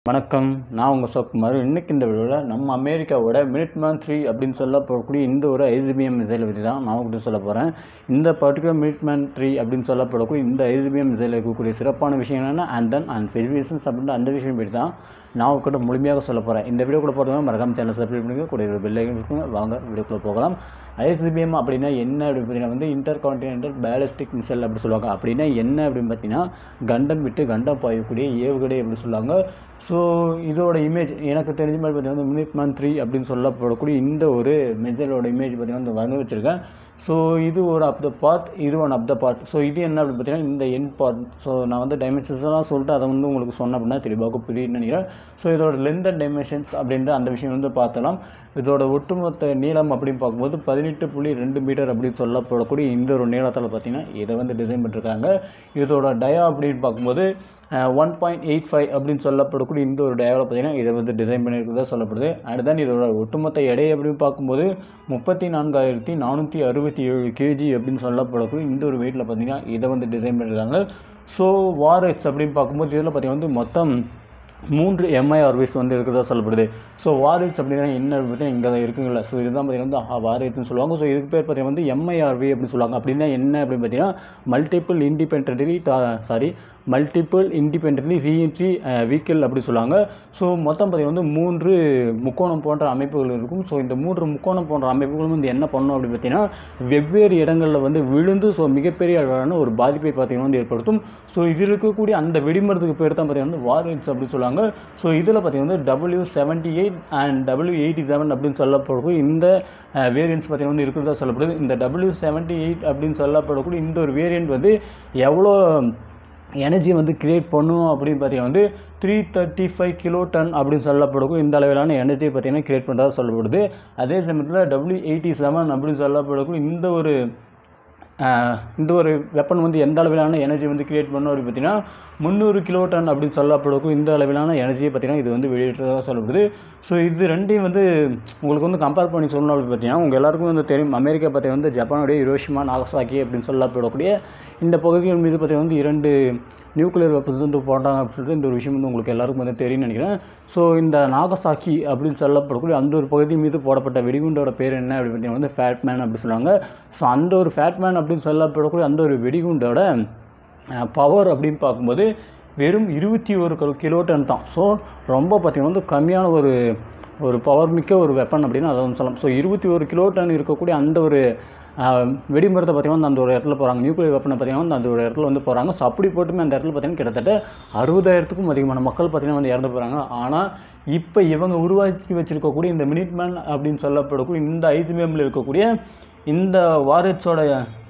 வணக்கம் நான் உங்கள் சோக்குமார் இன்றைக்கி இந்த வீடியோவில் நம்ம அமெரிக்காவோட மினிட்மேன் த்ரீ அப்படின்னு சொல்லப்படக்கூடிய இந்த ஒரு ஐசிபிஎம் மிசைலை பற்றி தான் நான் உங்கள்கிட்ட சொல்ல போகிறேன் இந்த பர்டிகுலர் மினிட்மேன் த்ரீ அப்படின்னு சொல்லப்படக்கூடிய இந்த ஐசிபிஎம் மிசைலில் இருக்கக்கூடிய சிறப்பான விஷயம் என்னென்னா அண்ட் தென் அண்ட் ஸ்பெசிஃபிகேஷன்ஸ் அப்படின்ற அந்த விஷயம் பற்றி தான் நான் உங்கள்கிட்ட முழுமையாக சொல்ல போகிறேன் இந்த வீடியோ கூட போகிறதுக்கு மறக்காம சேனல் சப்ஸ்கிரைப் பண்ணுங்க கூட ஒரு பெல் ஐக்கன் இருக்குங்க வாங்க வீடியோக்குள்ளே போகலாம் ஐசிபிஎம் அப்படின்னா என்ன அப்படின்னு பார்த்தீங்கன்னா வந்து இன்டர் கான்டினென்டல் பேலிஸ்டிக் மிசைல் அப்படி சொல்லுவாங்க அப்படின்னா என்ன அப்படின்னு பார்த்தீங்கன்னா கண்டம் விட்டு கண்டம் பாயக்கூடிய ஏவுகணை அப்படி சொல்லுவாங்க ஸோ இதோட இமேஜ் எனக்கு தெரிஞ்ச மாதிரி பார்த்தீங்கன்னா மினிட் மந்த் த்ரீ அப்படின்னு சொல்லப்படக்கூடிய இந்த ஒரு மிசைலோட இமேஜ் பார்த்தீங்கன்னா வந்து வந்து வச்சுருக்கேன் ஸோ இது ஒரு அப் த பார்ட் இது one of the part so இது என்ன அப்படின்னு பார்த்தீங்கன்னா இந்த என் பார்ட் ஸோ நான் வந்து டைமென்ஷன்ஸ் எல்லாம் சொல்லிட்டு அதை வந்து உங்களுக்கு சொன்னேன் அப்படின்னா தெளிவாக புரியுதுன்னு நினைக்கிறேன் ஸோ இதோட லென்த் அண்ட் டைமென்ஷன்ஸ் அப்படின்ற அந்த விஷயம் வந்து பார்த்தலாம் இதோட ஒட்டுமொத்த நீளம் அப்படின்னு பார்க்கும்போது பதினெட்டு புள்ளி ரெண்டு மீட்டர் அப்படின்னு சொல்லப்படக்கூடிய இந்த ஒரு நீளத்தில் பார்த்தீங்கன்னா இதை வந்து டிசைன் பண்ணிருக்காங்க இதோட டயா அப்படின்னு பார்க்கும்போது ஒன் பாயிண்ட் எயிட் ஃபைவ் அப்படின்னு சொல்லப்படக்கூடிய இந்த ஒரு டயாவில் பார்த்தீங்கன்னா இதை வந்து டிசைன் பண்ணியிருக்கிறதா சொல்லப்படுது அடுத்து தான் இதோட ஒட்டுமொத்த எடை அப்படின்னு பார்க்கும்போது முப்பத்தி நான்காயிரத்தி நானூற்றி அறுபத்தி ஏழு கேஜி அப்படின்னு சொல்லப்படக்கூடிய இந்த ஒரு வெயிட்டில் பார்த்தீங்கன்னா இதை வந்து டிசைன் பண்ணியிருக்காங்க ஸோ வார் எக்ஸ் அப்படின்னு பார்க்கும்போது இதில் பார்த்தீங்கன்னா வந்து மொத்தம் மூன்று எம்ஐஆர்விஸ் வந்து இருக்கிறதா சொல்லப்படுது ஸோ வாரிட்ஸ் அப்படின்னா என்ன பார்த்தீங்கன்னா இங்கே தான் இருக்குங்களா ஸோ இதுதான் பார்த்தீங்கன்னா வந்து வாரிட்ஸ்னு சொல்லுவாங்க ஸோ இதுக்கு பேர் பார்த்தீங்கன்னா வந்து எம்ஐஆர்வி அப்படின்னு சொல்லுவாங்க அப்படின்னா என்ன அப்படின்னு பார்த்தீங்கன்னா multiple independently sorry multiple independently reentry vehicle அப்படி சொல்லுவாங்க ஸோ மொத்தம் பார்த்தீங்கன்னா வந்து மூன்று முக்கோணம் போன்ற அமைப்புகள் இருக்கும் ஸோ இந்த மூன்று முக்கோணம் போன்ற அமைப்புகளும் வந்து என்ன பண்ணும் அப்படின்னு பார்த்தீங்கன்னா வெவ்வேறு இடங்களில் வந்து விழுந்து ஸோ மிகப்பெரிய அளவிலான ஒரு பாதிப்பை பார்த்தீங்கன்னா வந்து ஏற்படுத்தும் ஸோ இது இருக்கக்கூடிய அந்த வெடிமருந்துக்கு பேர் தான் பார்த்தீங்கன்னா வந்து வாரேட்ஸ் அப்படி சொல்லுவாங்க ஸோ இதில் பார்த்தீங்கன்னா வந்து W seventy eight and W eighty seven அப்படின்னு சொல்லப்படக்கூடிய இந்த வேரியன்ஸ் பார்த்தீங்கன்னா வந்து இருக்கிறதா சொல்லப்படுது இந்த டபிள்யூ செவன்ட்டி எயிட் அப்படின்னு சொல்லப்படக்கூடிய இந்த ஒரு வேரியன்ட் வந்து எவ்வளோ எனர்ஜி வந்து கிரியேட் பண்ணும் அப்படின்னு பார்த்தீங்கன்னா வந்து three thirty five kiloton அப்படின்னு சொல்லப்படக்கூடிய இந்த அளவிலான எனர்ஜியை பார்த்தீங்கன்னா கிரியேட் பண்ணுறதா சொல்லப்படுது அதே சமயத்தில் டபிள்யூ எயிட்டி செவன் அப்படின்னு சொல்லப்படக்கூடிய இந்த ஒரு இந்த ஒரு வெப்பன் வந்து எந்த அளவிலான எனர்ஜி வந்து கிரியேட் பண்ணும் அப்படின்னு பார்த்தீங்கன்னா முந்நூறு கிலோ டன் அப்படின்னு சொல்லப்படக்கும் இந்த அளவிலான எனர்ஜியை பார்த்தீங்கன்னா இது வந்து வெளியிட்டதாக சொல்லப்படுது ஸோ இது ரெண்டையும் வந்து உங்களுக்கு வந்து கம்பேர் பண்ணி சொல்லணும் அப்படின்னு பார்த்தீங்கன்னா உங்கள் எல்லாருக்கும் வந்து தெரியும் அமெரிக்கா பார்த்தீங்கன்னா வந்து ஜப்பானுடைய ஹிரோஷிமா நாகசாக்கி அப்படின்னு சொல்லப்படக்கூடிய இந்த பகுதிகள் மீது பார்த்தீங்கன்னா வந்து இரண்டு நியூக்ளியர் வெப்பன்ஸ் வந்து போட்டாங்க அப்படின்னு சொல்லிட்டு இந்த ஒரு விஷயம் வந்து உங்களுக்கு எல்லாருக்கும் வந்து தெரியும்னு நினைக்கிறேன் ஸோ இந்த நாகசாக்கி அப்படின்னு சொல்லப்படக்கூடிய அந்த ஒரு பகுதி மீது போடப்பட்ட வெடிகுண்டோட பேர் என்ன அப்படின்னு பார்த்தீங்கன்னா வந்து ஃபேட்மேன் அப்படின்னு சொல்லுவாங்க ஸோ அந்த ஒரு ஃபேட்மேன் அப்படின்னு சொல்லப்படக்கூடிய அந்த ஒரு வெடிகுண்டோட பவர் அப்படின்னு பார்க்கும்போது வெறும் இருபத்தி ஒரு கிலோ டன் தான் ஸோ ரொம்ப பார்த்திங்கன்னா வந்து கம்மியான ஒரு ஒரு பவர் மிக்க ஒரு வெப்பன் அப்படின்னு அதை வந்து சொல்லலாம் ஸோ இருபத்தி ஒரு கிலோ டன் இருக்கக்கூடிய அந்த ஒரு வெடிமரத்தை பார்த்தீங்கன்னா அந்த ஒரு இடத்துல போகிறாங்க நியூக்ளியர் வெப்பனை பார்த்தீங்கன்னா அந்த ஒரு இடத்துல வந்து போகிறாங்க ஸோ அப்படி போட்டுமே அந்த இடத்துல பார்த்தீங்கன்னா கிட்டத்தட்ட அறுபதாயிரத்துக்கும் அதிகமான மக்கள் பார்த்தீங்கன்னா வந்து இறந்து போகிறாங்க ஆனால் இப்போ இவங்க உருவாக்கி வச்சுருக்கக்கூடிய இந்த மினிட்மேன் அப்படின்னு சொல்லப்படக்கூடிய இந்த ஐசிபிஎம்மில் இருக்கக்கூடிய இந்த வாரட்ஸோட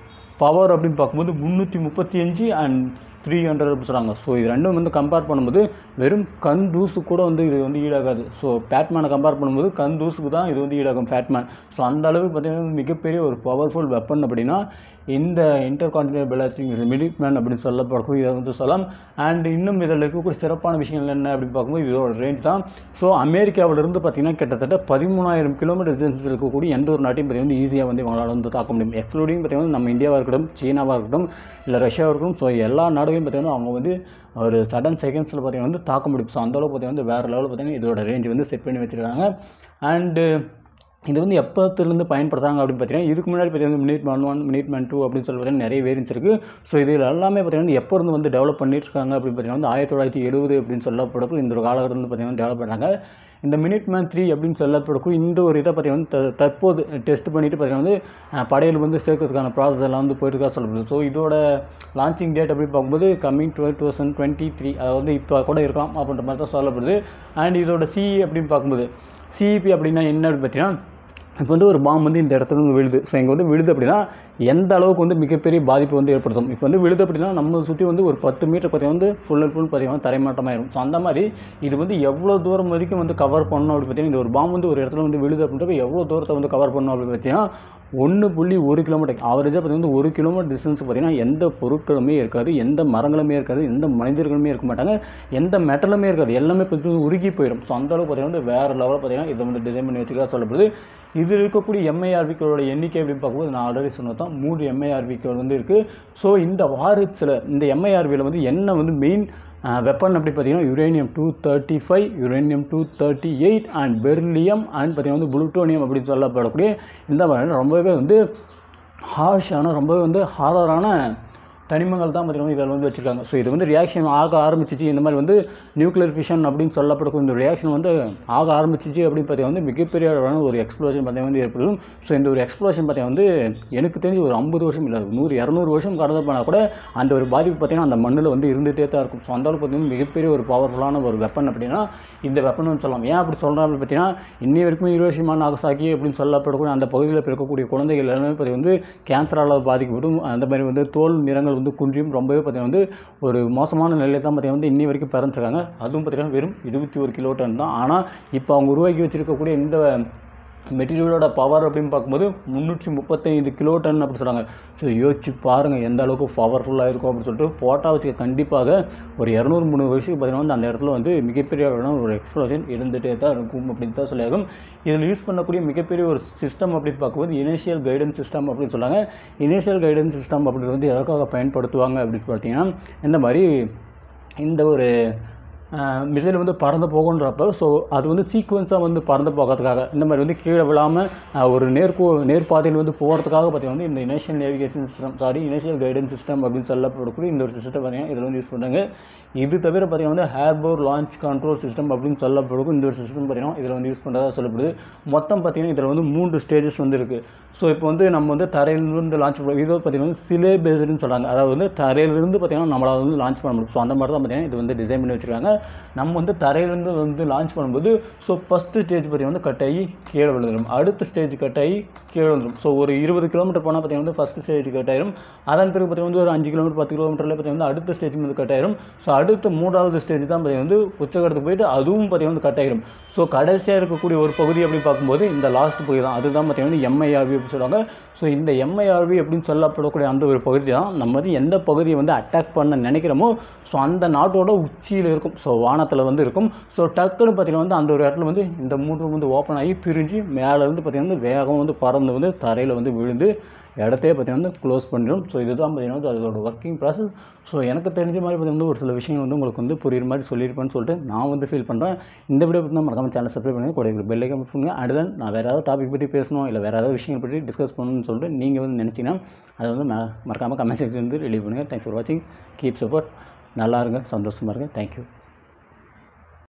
பவர் அப்படின்னு பார்க்கும்போது முந்நூற்றி முப்பத்தி அஞ்சு அண்ட் த்ரீ ஹண்ட்ரட் அப்படி சொல்கிறாங்க ஸோ இது ரெண்டும் வந்து கம்பேர் பண்ணும்போது வெறும் கண் தூசு கூட வந்து இது வந்து ஈடாகாது ஸோ பேட்மேனை கம்பேர் பண்ணும்போது கண் தூசுக்கு தான் இது வந்து ஈடாகும் பேட்மேன் ஸோ அந்த அளவுக்கு பார்த்தீங்கன்னா மிகப்பெரிய ஒரு பவர்ஃபுல் வெப்பன் அப்படின்னா இந்த இன்டர் கான்டினென்டல் பேலன்சிங் மினிட்மேன் அப்படின்னு சொல்லப்படக்கூடிய இதை வந்து சொல்லலாம் அண்ட் இன்னும் இதில் இருக்கக்கூடிய சிறப்பான விஷயங்கள் என்ன அப்படின்னு பார்க்கும்போது இதோட ரேஞ்ச் தான் ஸோ அமெரிக்காவிலிருந்து பார்த்தீங்கன்னா கிட்டத்தட்ட பதிமூணாயிரம் கிலோமீட்டர் டிஸ்டன்ஸ் இருக்கக்கூடிய எந்த ஒரு நாட்டையும் பார்த்தீங்கன்னா வந்து ஈஸியாக வந்து இவங்களால வந்து தாக்க முடியும் எக்ஸ்க்ளூடிங் பார்த்தீங்கன்னா நம்ம இந்தியாவாக இருக்கட்டும் சீனாவாக இருக்கட்டும் இல்லை ரஷ்யாவாக இருக்கட்டும் ஸோ எல்லா நாடுகளையும் பார்த்தீங்கன்னா அவங்க வந்து ஒரு சடன் செகண்ட்ஸில் பார்த்தீங்கன்னா வந்து தாக்க முடியும் ஸோ அந்தளவுக்கு பார்த்தீங்கன்னா வந்து வேறு லெவலில் பார்த்தீங்கன்னா இதோட ரேஞ்ச் வந்து செட் பண்ணி வச்சுருக்காங்க அண்டு இது வந்து எப்போத்துலேருந்து பயன்படுத்துகிறாங்க அப்படின்னு பார்த்தீங்கன்னா இதுக்கு முன்னாடி பார்த்தீங்கன்னா minute one one minute one two அப்படின்னு சொல்லி பார்த்தீங்கன்னா நிறைய வேரியன்ஸ் இருக்குது ஸோ இதில் எல்லாமே பார்த்தீங்கன்னா எப்போ இருந்து வந்து டெவலப் பண்ணிட்டுருக்காங்க அப்படின்னு பார்த்தீங்கன்னா வந்து ஆயிரத்தி தொள்ளாயிரத்தி எழுபது அப்படின்னு சொல்லப்படக்கும் இந்த ஒரு காலகட்டத்தில் வந்து பார்த்தீங்கன்னா டெவலப் பண்ணாங்க இந்த மினிட் மேன் த்ரீ அப்படின்னு சொல்லப்படக்கும் இந்த ஒரு இதை பார்த்தீங்கன்னா த தற்போது டெஸ்ட் பண்ணிவிட்டு பார்த்தீங்கன்னா வந்து படையில் வந்து சேர்க்கறதுக்கான ப்ராசஸ் எல்லாம் வந்து போயிட்டுருக்கா சொல்லப்படுது ஸோ இதோட லான்ச்சிங் டேட் அப்படின்னு பார்க்கும்போது coming twelve thousand twenty three அதாவது இப்போ கூட இருக்கலாம் அப்படின்ற மாதிரி தான் சொல்லப்படுது அண்ட் இதோட சிஇ அப்படின்னு பார்க்கும்போது சிஇபி அப்படின்னா என்ன அப்படின்னு பார்த்தீங்கன்னா இப்போ வந்து ஒரு பாம்பு வந்து இந்த இடத்துல வந்து விழுது ஸோ இங்கே வந்து விழுது அப்படின்னா எந்த அளவுக்கு வந்து மிகப்பெரிய பாதிப்பு வந்து ஏற்படுத்தும் இப்போ வந்து விழுது அப்படின்னா நம்ம சுற்றி வந்து ஒரு பத்து மீட்டர் பார்த்தீங்கன்னா வந்து ஃபுல் அண்ட் ஃபுல் பார்த்தீங்கன்னா தரைமாட்டமாயிரும் ஸோ அந்த மாதிரி இது வந்து எவ்வளோ தூரம் வரைக்கும் வந்து கவர் பண்ணணும் அப்படின்னு பார்த்தீங்கன்னா இந்த ஒரு பாம்பு வந்து ஒரு இடத்துல வந்து விழுது அப்படின்றப்ப எவ்வளோ தூரத்தை வந்து கவர் பண்ணணும் அப்படின்னு பார்த்தீங்கன்னா ஒன்று புள்ளி ஒரு கிலோமீட்டர் ஆவரேஜாக பார்த்தீங்கன்னா ஒரு கிலோமீட்டர் டிஸ்டன்ஸ் பார்த்தீங்கன்னா எந்த பொருட்களுமே இருக்காது எந்த மரங்களுமே இருக்காது எந்த மனிதர்களுமே இருக்க மாட்டாங்க எந்த மெட்டலுமே இருக்காது எல்லாமே பார்த்தீங்கன்னா உருகி போயிடும் ஸோ அந்த அளவுக்கு பார்த்தீங்கன்னா வந்து வேறு லெவலில் பார்த்தீங்கன்னா இதை வந்து டிசைன் பண்ணி வச்சுக்கிறதா சொல்லப்படுது இது இருக்கக்கூடிய எம்ஐஆர்விக்களோட எண்ணிக்கை அப்படின்னு பார்க்கும்போது நான் ஆல்ரெடி சொன்னது தான் மூணு எம்ஐஆர்விக்கள் வந்து இருக்குது ஸோ இந்த வாரிட்ஸில் இந்த எம்ஐஆர்வியில் வந்து என்ன வந்து மெயின் வெப்பன் அப்படி பார்த்தீங்கன்னா uranium two thirty five uranium two thirty eight and beryllium and பார்த்தீங்கன்னா வந்து புளுட்டோனியம் அப்படின்னு சொல்லப்படக்கூடிய இந்த மாதிரி ரொம்பவே வந்து ஹார்ஷான ரொம்பவே வந்து ஹாரரான தனிமங்கள் தான் பார்த்தீங்கன்னா இதில் வந்து வச்சுருக்காங்க ஸோ இது வந்து ரியாக்ஷன் ஆக ஆரம்பிச்சிச்சு இந்த மாதிரி வந்து நியூக்ளியர் ஃபிஷன் அப்படின்னு சொல்லப்படக்கூடிய இந்த ரியாக்ஷன் வந்து ஆக ஆரம்பிச்சிச்சு அப்படின்னு பார்த்தீங்கன்னா வந்து மிகப்பெரிய அளவான ஒரு எக்ஸ்ப்ளோஷன் பார்த்தீங்கன்னா வந்து ஏற்படும் ஸோ இந்த ஒரு எக்ஸ்ப்ளோஷன் பார்த்தீங்கன்னா வந்து எனக்கு தெரிஞ்சு ஒரு ஐம்பது வருஷம் இல்லை நூறு இரநூறு வருஷம் கடந்து போனால் கூட அந்த ஒரு பாதிப்பு பார்த்தீங்கன்னா அந்த மண்ணில் வந்து இருந்துகிட்டே தான் இருக்கும் ஸோ அந்த அளவுக்கு பார்த்தீங்கன்னா மிகப்பெரிய ஒரு பவர்ஃபுல்லான ஒரு வெப்பன் அப்படின்னா இந்த வெப்பன் சொல்லலாம் ஏன் அப்படி சொல்கிறேன் அப்படின்னு பார்த்தீங்கன்னா இன்னி வரைக்கும் ஹிரோஷிமா நாகசாக்கி அப்படின்னு சொல்லப்படக்கூடிய அந்த பகுதியில் பிறக்கக்கூடிய குழந்தைகள் எல்லாமே பார்த்தீங்கன்னா வந்து கேன்சரால் பாதிக்கப்படும் அந்த மாதிரி வந்து தோல் நிறங்கள் வந்து குன்றியும் ரொம்பவே பார்த்தீங்கன்னா வந்து ஒரு மோசமான நிலையில் தான் பார்த்தீங்கன்னா வந்து இன்னி வரைக்கும் பிறந்திருக்காங்க அதுவும் பார்த்தீங்கன்னா வெறும் இருபத்தி ஒரு கிலோ டன் தான் ஆனால் இப்போ அவங்க உருவாக்கி வச்சிருக்கக்கூடிய இந்த மெட்டீரியலோட பவர் அப்படின்னு பார்க்கும்போது முந்நூற்றி முப்பத்தைந்து கிலோ டன் அப்படி சொல்கிறாங்க ஸோ யோசிச்சு பாருங்கள் எந்த அளவுக்கு பவர்ஃபுல்லாக இருக்கும் அப்படின்னு சொல்லிட்டு போட்டால் வச்சு கண்டிப்பாக ஒரு இரநூறு முந்நூறு வருஷத்துக்கு பார்த்தீங்கன்னா வந்து அந்த இடத்துல வந்து மிகப்பெரிய அளவான ஒரு எக்ஸ்ப்ளோஷன் இருந்துகிட்டே தான் இருக்கும் அப்படின்னு தான் சொல்லியாகும் இதில் யூஸ் பண்ணக்கூடிய மிகப்பெரிய ஒரு சிஸ்டம் அப்படின்னு பார்க்கும்போது இனிஷியல் கைடன்ஸ் சிஸ்டம் அப்படின்னு சொல்கிறாங்க இனிஷியல் கைடன்ஸ் சிஸ்டம் அப்படின்றது வந்து எதற்காக பயன்படுத்துவாங்க அப்படின்னு பார்த்தீங்கன்னா இந்த மாதிரி இந்த ஒரு மிசைல் வந்து பறந்து போகுன்றப்ப ஸோ அது வந்து சீக்வன்ஸாக வந்து பறந்து போகிறதுக்காக இந்த மாதிரி வந்து கீழே விழாமல் ஒரு நேர்கோ நேர்பாதையில் வந்து போகிறதுக்காக பார்த்தீங்கன்னா வந்து இந்த initial navigation system sorry initial guidance system அப்படின்னு சொல்லப்படக்கூடிய இந்த ஒரு சிஸ்டம் பார்த்தீங்கன்னா இதில் வந்து யூஸ் பண்ணுறாங்க இது தவிர பார்த்தீங்கன்னா வந்து ஹேர்போர் லான்ச் கண்ட்ரோல் சிஸ்டம் அப்படின்னு சொல்லப்படும் இந்த ஒரு சிஸ்டம் பார்த்தீங்கன்னா இதில் வந்து யூஸ் பண்ணுறதா சொல்லப்படுது மொத்தம் பார்த்தீங்கன்னா இதில் வந்து மூன்று ஸ்டேஜஸ் வந்து இருக்குது ஸோ இப்போ வந்து நம்ம வந்து தரையிலிருந்து லான்ச் பண்ணுறோம் இது பார்த்தீங்கன்னா வந்து சிலே பேஸ்டுன்னு சொல்கிறாங்க அதாவது வந்து தரையிலிருந்து பார்த்தீங்கன்னா நம்மளால் வந்து லான்ச் பண்ண முடியும் ஸோ அந்த மாதிரி தான் பார்த்தீங்கன்னா இது வந்து டிசைன் பண்ணி வச்சுருக்காங்க நம்ம வந்து தரையிலேருந்து வந்து லான்ச் பண்ணும்போது ஸோ ஃபஸ்ட்டு ஸ்டேஜ் பார்த்தீங்கன்னா வந்து கட் ஆகி கீழே விழுந்துடும் அடுத்த ஸ்டேஜ் கட் ஆகி கீழே விழுந்துடும் ஸோ ஒரு இருபது கிலோமீட்டர் போனால் பார்த்தீங்கன்னா வந்து ஃபஸ்ட்டு ஸ்டேஜ் கட் ஆயிரும் அதன் பிறகு பார்த்தீங்கன்னா வந்து ஒரு அஞ்சு கிலோமீட்டர் பத்து கிலோமீட்டரில் பார்த்தீங்கன்னா வந்து அடுத்த ஸ்டேஜ் வந்து கட் ஆயிரும் ஸோ அடுத்த மூன்றாவது ஸ்டேஜ் தான் பார்த்தீங்கன்னா வந்து உச்சகடத்துக்கு போயிட்டு அதுவும் பார்த்தீங்கன்னா வந்து கட் ஆயிரும் ஸோ கடைசியாக இருக்கக்கூடிய ஒரு பகுதி அப்படி பார்க்கும்போது இந்த லாஸ்ட் பகுதி தான் அதுதான் பார்த்தீங்கன்னா வந்து எம்ஐஆர்வி அப்படின்னு சொல்லுவாங்க ஸோ இந்த எம்ஐஆர்வி அப்படின்னு சொல்லப்படக்கூடிய அந்த ஒரு பகுதி தான் நம்ம வந்து எந்த பகுதியை வந்து அட்டாக் பண்ண நினைக்கிறோமோ ஸோ அந்த நாட்டோட உச்சியில் இருக்கும் ஸோ வானத்தில் வந்து இருக்கும் ஸோ டக்குன்னு பார்த்தீங்கன்னா வந்து அந்த ஒரு இடத்துல வந்து இந்த மூன்று வந்து ஓப்பன் ஆகி பிரிஞ்சு மேலேருந்து பார்த்தீங்கன்னா வந்து வேகம் வந்து பறந்து வந்து தரையில் வந்து விழுந்து இடத்தையே பார்த்தீங்கன்னா வந்து க்ளோஸ் பண்ணிடும் ஸோ இதுதான் பார்த்தீங்கன்னா வந்து அதோட ஒர்க்கிங் ப்ராசஸ் ஸோ எனக்கு தெரிஞ்ச மாதிரி பார்த்தீங்கன்னா ஒரு சில விஷயங்கள் வந்து உங்களுக்கு வந்து புரியுற மாதிரி சொல்லியிருப்பேன்னு சொல்லிட்டு நான் வந்து ஃபீல் பண்ணுறேன் இந்த வீடியோ பற்றி மறக்காம சேனல் சப்ஸ்கிரைப் பண்ணி கூட பெல் ஐக்கன் பண்ணுங்க அடுத்த நான் வேறு ஏதாவது டாபிக் பற்றி பேசணும் இல்லை வேறு ஏதாவது விஷயங்கள் பற்றி டிஸ்கஸ் பண்ணணும்னு சொல்லிட்டு நீங்கள் வந்து நினச்சிங்கன்னா அதை வந்து ம- மறக்காம கமெண்ட் செக்ஷன் வந்து ரிலீவ் பண்ணுங்கள் தேங்க்ஸ் ஃபார் வாட்சிங் கீப் சப்போர்ட் நல்லா இருங்க சந்தோஷமாக இருங்க தேங்க்யூ